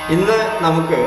ഇന്ന് നമുക്ക്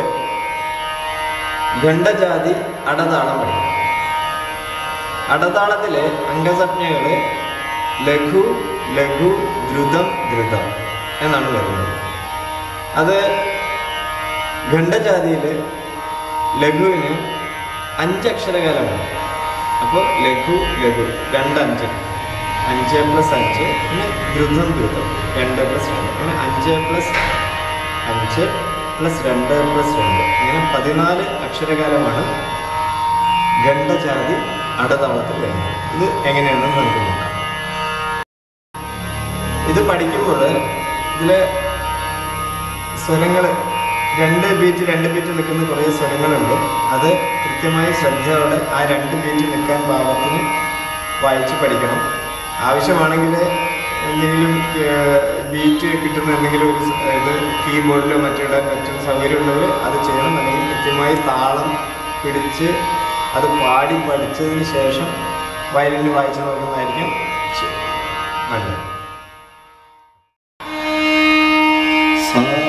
ഖണ്ഡജാതി അടതാളം പഠിക്കാം അടതാളത്തിലെ അംഗസംജ്ഞകൾ ലഘു ലഘു ദ്രുതം ദ്രുതം എന്നാണ് വരുന്നത് അത് ഖണ്ഡജാതിയിൽ ലഘുവിന് അഞ്ചക്ഷരകാലമാണ് അപ്പോൾ ലഘു ലഘു രണ്ട് അഞ്ച് അഞ്ച് പ്ലസ് അഞ്ച് പിന്നെ ദ്രുതം ദ്രുതം രണ്ട് പ്ലസ് രണ്ട് അങ്ങനെ അഞ്ച് പ്ലസ് അഞ്ച് പ്ലസ് രണ്ട് പ്ലസ് രണ്ട് അങ്ങനെ പതിനാല് അക്ഷരകാലമാണ് ഖണ്ഡജാതി അടതാളത്തിൽ വരുന്നത് ഇത് എങ്ങനെയാണെന്ന് നമുക്ക് നോക്കാം ഇത് പഠിക്കുമ്പോൾ ഇതിലെ സ്വരങ്ങൾ രണ്ട് ബീറ്റ് രണ്ട് ബീറ്റ് നിൽക്കുന്ന കുറേ സ്വരങ്ങളുണ്ട് അത് കൃത്യമായി ശ്രദ്ധയോടെ ആ രണ്ട് ബീറ്റ് നിൽക്കാൻ പാകത്തിന് വായിച്ച് പഠിക്കണം ആവശ്യമാണെങ്കിൽ എന്തെങ്കിലും ബീറ്റ് കിട്ടുന്ന എന്തെങ്കിലും ഒരു സ- ഇത് കീബോർഡിലോ മറ്റിടാൻ പറ്റുന്ന സൗകര്യമുള്ളവർ അത് ചെയ്യണം അല്ലെങ്കിൽ കൃത്യമായി താളം പിടിച്ച് അത് പാടി പഠിച്ചതിന് ശേഷം വയലിൻ വായിച്ച് നോക്കുന്നതായിരിക്കും ശ- നല്ലത് സാ